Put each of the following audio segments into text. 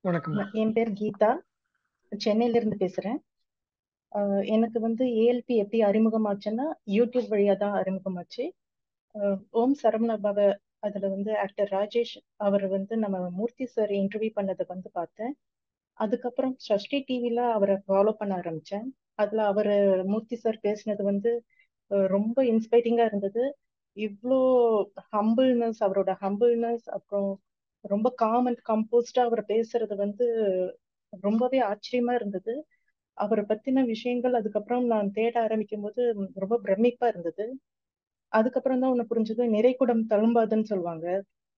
வணக்கம்மா நான் என் பேர் கீதா சென்னையில இருந்து பேசுறேன் ஆஹ் எனக்கு வந்து ஏஎல்பி எப்படி அறிமுகமாச்சுன்னா யூடியூப் வழியா தான் அறிமுகமாச்சு ஆஹ் ஓம் சரவண பவ அதுல வந்து ஆக்டர் ராஜேஷ் அவர் வந்து நம்ம மூர்த்தி சார் இன்டர்வியூ பண்ணதை வந்து பார்த்தேன் அதுக்கப்புறம் சஷ்டி டிவில அவரை ஃபாலோ பண்ண ஆரம்பிச்சேன் அதுல அவர் மூர்த்தி சார் பேசினது வந்து ஆஹ் ரொம்ப இன்ஸ்பைரிங்கா இருந்தது இவ்வளோ ஹம்பிள்னஸ் அவரோட ஹம்பிள்னஸ் அப்புறம் ரொம்ப காம் அண்ட் கம்போஸ்டா அவர் பேசுறது வந்து ரொம்பவே ஆச்சரியமா இருந்தது அவரை பத்தின விஷயங்கள் அதுக்கப்புறம் நான் தேட ஆரம்பிக்கும் போது ரொம்ப பிரமிப்பா இருந்தது அதுக்கப்புறம் தான் ஒண்ணு புரிஞ்சது நிறைகுடம் தழும்பாதுன்னு சொல்லுவாங்க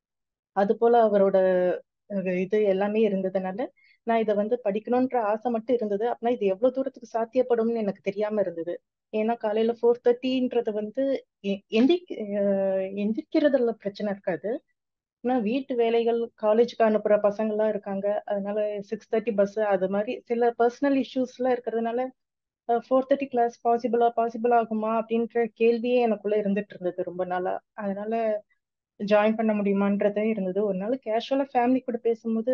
அது போல அவரோட அஹ், இது எல்லாமே இருந்ததுனால நான் இதை வந்து படிக்கணும்ன்ற ஆசை மட்டும் இருந்தது அப்படின்னா இது எவ்வளவு தூரத்துக்கு சாத்தியப்படும்னு எனக்கு தெரியாம இருந்தது ஏன்னா காலையில ஃபோர் தேர்ட்டின்றது வந்து எ- எந்திரிக்க அஹ், எந்திரிக்கிறதுல பிரச்சனை இருக்காது ஆனா வீட்டு வேலைகள் காலேஜுக்கு அனுப்புற பசங்க எல்லாம் இருக்காங்க அதனால சிக்ஸ் தேர்ட்டி பஸ் அது மாதிரி சில பர்சனல் இஷ்யூஸ்லாம் இருக்கிறதுனால ஃபோர் தேர்ட்டி கிளாஸ் பாசிபிளா பாசிபிள் ஆகுமா அப்படின்ற கேள்வியே எனக்குள்ள இருந்துட்டு இருந்தது ரொம்ப நாளா அதனால ஜாயின் பண்ண முடியுமான்றதே இருந்தது ஒரு நாள் கேஷுவலா ஃபேமிலி கூட பேசும்போது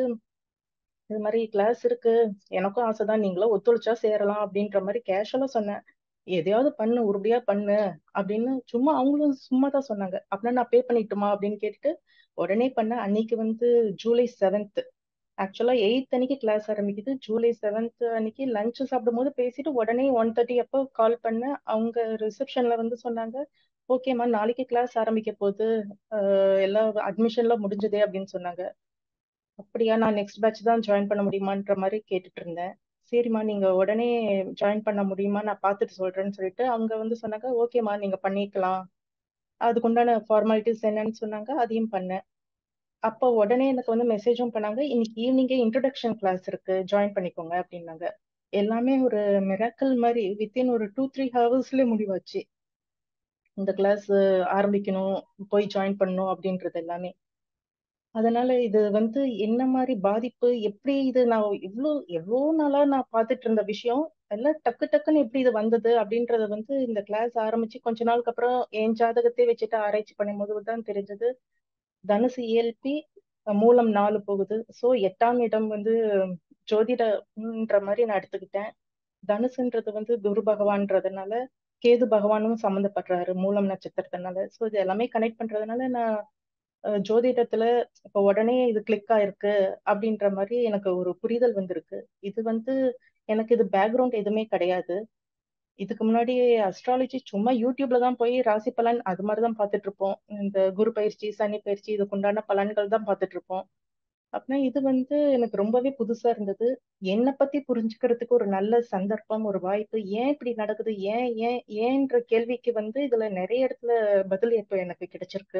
இது மாதிரி கிளாஸ் இருக்கு எனக்கும் ஆசைதான் நீங்களும் ஒத்துழைச்சா சேரலாம் அப்படின்ற மாதிரி கேஷுவலா சொன்னேன் எதையாவது பண்ணு உருப்படியா பண்ணு அப்படின்னு சும்மா அவங்களும் சும்மா தான் சொன்னாங்க அப்படின்னா நான் பே பண்ணிட்டுமா அப்படின்னு கேட்டுட்டு உடனே பண்ண அன்னைக்கு வந்து ஜூலை செவன்த் ஆக்சுவலா எயித் அன்னைக்கு கிளாஸ் ஆரம்பிக்குது ஜூலை செவன்த் அன்னைக்கு லஞ்ச் சாப்பிடும் போது பேசிட்டு உடனே ஒன் தேர்ட்டி அப்போ கால் பண்ண அவங்க ரிசப்ஷன்ல வந்து சொன்னாங்க ஓகேம்மா நாளைக்கு கிளாஸ் ஆரம்பிக்க போகுது அஹ் எல்லாம் அட்மிஷன்லாம் முடிஞ்சதே அப்படின்னு சொன்னாங்க அப்படியா நான் நெக்ஸ்ட் பேட்ச் தான் ஜாயின் பண்ண முடியுமான்ற மாதிரி கேட்டுட்டு இருந்தேன் சரிம்மா நீங்க உடனே ஜாயின் பண்ண முடியுமா நான் பார்த்துட்டு சொல்றேன்னு சொல்லிட்டு அவங்க வந்து சொன்னாங்க ஓகேம்மா நீங்க பண்ணிக்கலாம் அதுக்குண்டான ஃபார்மாலிட்டிஸ் என்னன்னு சொன்னாங்க அதையும் பண்ணேன் அப்போ உடனே எனக்கு வந்து மெசேஜும் பண்ணாங்க இன்னைக்கு ஈவினிங்கே இன்ட்ரடக்ஷன் கிளாஸ் இருக்கு ஜாயின் பண்ணிக்கோங்க அப்படின்னாங்க எல்லாமே ஒரு மிராக்கல் மாதிரி வித்தின் ஒரு டூ த்ரீ ஹவர்ஸ்ல முடிவாச்சு இந்த கிளாஸ் ஆரம்பிக்கணும் போய் ஜாயின் பண்ணணும் அப்படின்றது எல்லாமே அதனால இது வந்து என்ன மாதிரி பாதிப்பு எப்படி இது நான் இவ்வளோ எவ்வளோ நாளா நான் பார்த்துட்டு இருந்த விஷயம் எல்லாம் டக்கு டக்குன்னு எப்படி இது வந்தது அப்படின்றத வந்து இந்த கிளாஸ் ஆரம்பிச்சு கொஞ்ச நாளுக்கு அப்புறம் என் ஜாதகத்தை வச்சுட்டு ஆராய்ச்சி பண்ணும்போது தான் தெரிஞ்சது தனுசு இயல்பி மூலம் நாலு போகுது சோ எட்டாம் இடம் வந்து ஜோதிடம்ன்ற மாதிரி நான் எடுத்துக்கிட்டேன் தனுசுன்றது வந்து குரு பகவான்றதுனால கேது பகவானும் சம்மந்தப்படுறாரு மூலம் நட்சத்திரத்தினால சோ இது எல்லாமே கனெக்ட் பண்றதுனால நான் அஹ், ஜோதிடத்துல இப்ப உடனே இது கிளிக் ஆயிருக்கு அப்படின்ற மாதிரி எனக்கு ஒரு புரிதல் வந்திருக்கு இது வந்து எனக்கு இது பேக்ரவுண்ட் எதுவுமே கிடையாது இதுக்கு முன்னாடி அஸ்ட்ராலஜி சும்மா யூடியூப்ல தான் போய் ராசி பலன் அது மாதிரி தான் பார்த்துட்டு இருப்போம் இந்த குரு பயிற்சி சனி பயிற்சி இதுக்குண்டான பலன்கள் தான் பார்த்துட்டு இருப்போம் அப்படின்னா இது வந்து எனக்கு ரொம்பவே புதுசா இருந்தது என்னை பத்தி புரிஞ்சுக்கிறதுக்கு ஒரு நல்ல சந்தர்ப்பம் ஒரு வாய்ப்பு ஏன் இப்படி நடக்குது ஏன் ஏன் ஏன்ற கேள்விக்கு வந்து இதுல நிறைய இடத்துல பதில் இப்ப எனக்கு கிடைச்சிருக்கு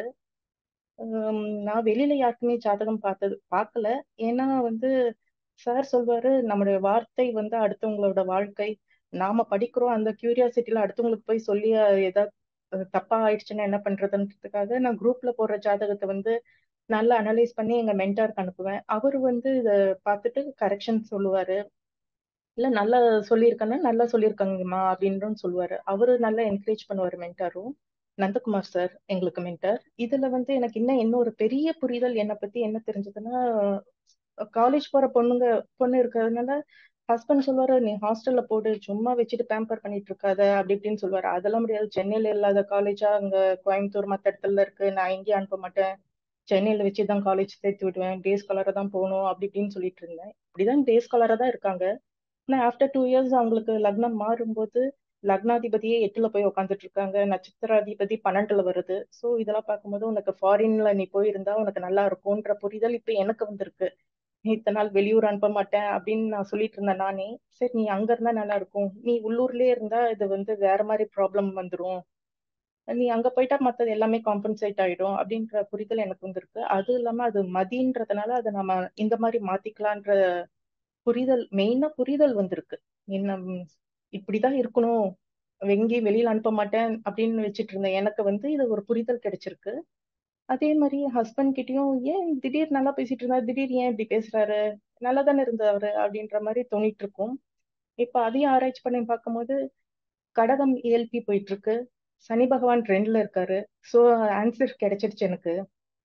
ஹம் நான் வெளியில யாருக்குமே ஜாதகம் பார்த்தது பார்க்கல ஏன்னா வந்து சார் சொல்வாரு நம்மளுடைய வார்த்தை வந்து அடுத்தவங்களோட வாழ்க்கை நாம படிக்கிறோம் அந்த கியூரியாசிட்டில அடுத்தவங்களுக்கு போய் சொல்லி அஹ், ஏதாவது அஹ், தப்பா ஆயிடுச்சுன்னா என்ன பண்றதுன்றதுக்காக நான் குரூப்ல போடுற ஜாதகத்தை வந்து நல்லா அனலைஸ் பண்ணி எங்க மென்டாருக்கு அனுப்புவேன் அவரு வந்து இத பார்த்துட்டு கரெக்ஷன் சொல்லுவாரு இல்ல நல்லா சொல்லியிருக்கேன்னா நல்லா சொல்லியிருக்காங்கம்மா அப்படின்னும் சொல்லுவாரு அவரு நல்லா என்கரேஜ் பண்ணுவாரு மென்டாரும் நந்தகுமார் சார் எங்களுக்கு மென்டார் இதுல வந்து எனக்கு இன்னும் என்ன ஒரு பெரிய புரிதல் என்னை பத்தி என்ன தெரிஞ்சதுன்னா காலேஜ் போற பொண்ணுங்க பொண்ணு இருக்கிறதுனால ஹஸ்பண்ட் சொல்லுவாரு நீ ஹாஸ்டல்ல போடு சும்மா வச்சுட்டு பேம்பர் பண்ணிட்டு இருக்காத அப்படி இப்படின்னு சொல்லுவாரு அதெல்லாம் முடியாது சென்னையில இல்லாத காலேஜா அங்க கோயம்புத்தூர் மத்த இடத்துல இருக்கு நான் எங்கேயும் அனுப்ப மாட்டேன் சென்னையில வச்சுதான் காலேஜ் சேர்த்து விடுவேன் டே ஸ்காலரா தான் போகணும் அப்படி இப்படின்னு சொல்லிட்டு இருந்தேன் இப்படிதான் டே ஸ்காலரா தான் இருக்காங்க ஆனா ஆஃப்டர் டூ இயர்ஸ் அவங்களுக்கு லக்னம் மாறும்போது லக்னாதிபதியே எட்டுல போய் உட்காந்துட்டு இருக்காங்க நட்சத்திராதிபதி பன்னெண்டுல வருது சோ இதெல்லாம் பார்க்கும்போது உனக்கு ஃபாரின்ல நீ போயிருந்தா உனக்கு நல்லா இருக்கும்ன்ற புரிதல் இப்ப எனக்கு வந்திருக்கு நீ இத்தனை நாள் வெளியூர் அனுப்ப மாட்டேன் அப்படின்னு நான் சொல்லிட்டு இருந்தேன் நானே சரி நீ அங்க இருந்தா நல்லா இருக்கும் நீ உள்ளூர்லயே இருந்தா இது வந்து வேற மாதிரி ப்ராப்ளம் வந்துரும் நீ அங்க போயிட்டா மத்தது எல்லாமே காம்பன்சேட் ஆயிடும் அப்படின்ற புரிதல் எனக்கு வந்திருக்கு அது இல்லாம அது மதின்றதுனால அதை நம்ம இந்த மாதிரி மாத்திக்கலான்ற புரிதல் மெயினா புரிதல் வந்திருக்கு என்ன ம், இப்படிதான் இருக்கணும் எங்கேயும் வெளியில அனுப்ப மாட்டேன் அப்படின்னு வச்சுட்டு இருந்தேன் எனக்கு வந்து இது ஒரு புரிதல் கிடைச்சிருக்கு அதே மாதிரி ஹஸ்பண்ட் கிட்டயும் ஏன் திடீர் நல்லா பேசிட்டு இருந்தாரு திடீர் ஏன் இப்படி பேசுறாரு நல்லா தானே இருந்தாரு அப்படின்ற மாதிரி தோணிட்டு இருக்கும் இப்ப அதையும் ஆராய்ச்சி பண்ணி பார்க்கும்போது கடகம் ஏஎல்பி போயிட்டு இருக்கு சனி பகவான் ட்ரெண்ட்ல இருக்காரு சோ ஆன்சர் கிடைச்சிருச்சு எனக்கு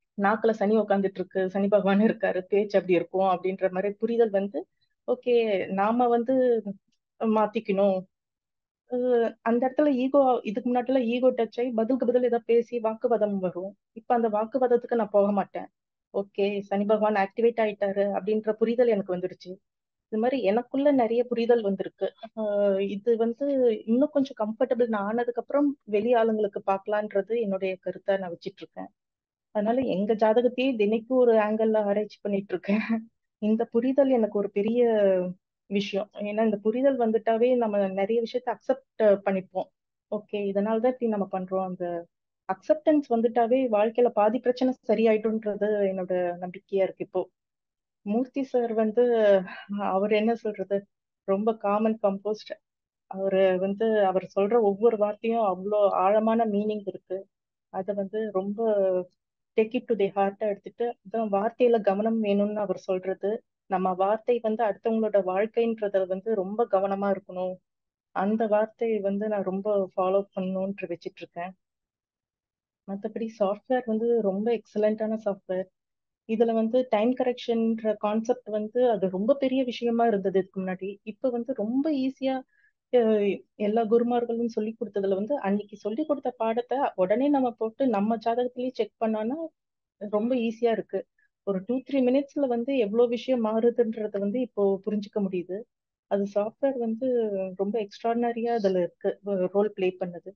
நாக்குல சனி உட்காந்துட்டு இருக்கு சனி பகவான் இருக்காரு பேச்சு அப்படி இருக்கும் அப்படின்ற மாதிரி புரிதல் வந்து ஓகே நாம வந்து மாத்திக்கணும் அஹ் அந்த இடத்துல ஈகோ இதுக்கு முன்னாடில ஈகோ டச் ஆகி பதிலுக்கு பதில் ஏதாவது பேசி வாக்குவாதம் வரும் இப்ப அந்த வாக்குவாதத்துக்கு நான் போக மாட்டேன் ஓகே சனி பகவான் ஆக்டிவேட் ஆயிட்டாரு அப்படின்ற புரிதல் எனக்கு வந்துருச்சு இது மாதிரி எனக்குள்ள நிறைய புரிதல் வந்திருக்கு ஆஹ் இது வந்து இன்னும் கொஞ்சம் கம்ஃபர்டபுள் நான் ஆனதுக்கு அப்புறம் வெளி ஆளுங்களுக்கு பார்க்கலான்றது என்னுடைய கருத்தை நான் வச்சிட்டு இருக்கேன் அதனால எங்க ஜாதகத்தையே தினைக்கும் ஒரு ஆங்கிள் ஆராய்ச்சி பண்ணிட்டு இருக்கேன் இந்த புரிதல் எனக்கு ஒரு பெரிய விஷயம் ஏன்னா இந்த புரிதல் வந்துட்டாவே நம்ம நிறைய விஷயத்த அக்செப்ட் பண்ணிப்போம் ஓகே இதனாலதான் இப்படி நம்ம பண்றோம் அந்த அக்செப்டன்ஸ் வந்துட்டாவே வாழ்க்கையில பாதி பிரச்சனை சரியாயிடும்ன்றது என்னோட நம்பிக்கையா இருக்கு இப்போ மூர்த்தி சார் வந்து அவர் என்ன சொல்றது ரொம்ப காமன் கம்போஸ்ட் அவரு வந்து அவர் சொல்ற ஒவ்வொரு வார்த்தையும் அவ்வளோ ஆழமான மீனிங் இருக்கு அதை வந்து ரொம்ப டேக் இட் டு தி ஹார்ட்டா எடுத்துட்டு அதான் வார்த்தையில கவனம் வேணும்னு அவர் சொல்றது நம்ம வார்த்தை வந்து அடுத்தவங்களோட வாழ்க்கைன்றத வந்து ரொம்ப கவனமா இருக்கணும் அந்த வார்த்தையை வந்து நான் ரொம்ப ஃபாலோ பண்ணணும்னு வச்சிட்டு இருக்கேன் மற்றபடி சாஃப்ட்வேர் வந்து ரொம்ப எக்ஸலண்டான சாஃப்ட்வேர் இதுல வந்து டைம் கரெக்ஷன்ற கான்செப்ட் வந்து அது ரொம்ப பெரிய விஷயமா இருந்தது இதுக்கு முன்னாடி இப்ப வந்து ரொம்ப ஈஸியா எல்லா குருமார்களும் சொல்லி கொடுத்ததுல வந்து அன்னைக்கு சொல்லி கொடுத்த பாடத்தை உடனே நம்ம போட்டு நம்ம ஜாதகத்திலேயே செக் பண்ணோம்னா ரொம்ப ஈஸியா இருக்கு ஒரு டூ த்ரீ மினிட்ஸ்ல வந்து எவ்வளவு விஷயம் மாறுதுன்றத வந்து இப்போ புரிஞ்சுக்க முடியுது அது சாஃப்ட்வேர் வந்து ரொம்ப எக்ஸ்ட்ராடனரியா அதுல இருக்கு ரோல் பிளே பண்ணுது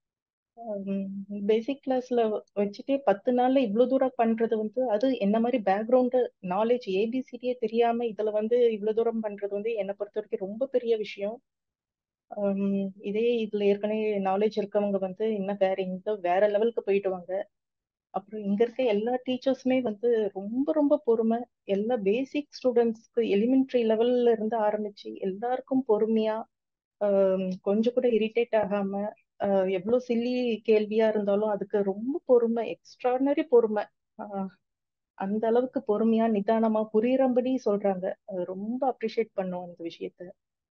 பேசிக் கிளாஸ்ல வச்சுட்டே பத்து நாள்ல இவ்வளவு தூரம் பண்றது வந்து அது என்ன மாதிரி பேக்ரவுண்ட் நாலேஜ் ஏபிசிடியே தெரியாம இதுல வந்து இவ்வளவு தூரம் பண்றது வந்து என்னை பொறுத்த வரைக்கும் ரொம்ப பெரிய விஷயம் இதே இதுல ஏற்கனவே நாலேஜ் இருக்கவங்க வந்து இன்னும் வேற எங்க வேற லெவலுக்கு போயிடுவாங்க அப்புறம் இங்க இருக்க எல்லா டீச்சர்ஸுமே வந்து ரொம்ப ரொம்ப பொறுமை எல்லா பேசிக் ஸ்டூடெண்ட்ஸ்க்கு எலிமெண்ட்ரி லெவல்ல இருந்து ஆரம்பிச்சு எல்லாருக்கும் பொறுமையா கொஞ்சம் கூட இரிட்டேட் ஆகாம எவ்வளவு சில்லி கேள்வியா இருந்தாலும் அதுக்கு ரொம்ப பொறுமை எக்ஸ்ட்ராடனரி பொறுமை அந்த அளவுக்கு பொறுமையா நிதானமா புரியுறபடி சொல்றாங்க ரொம்ப அப்ரிஷியேட் பண்ணுவோம் இந்த விஷயத்த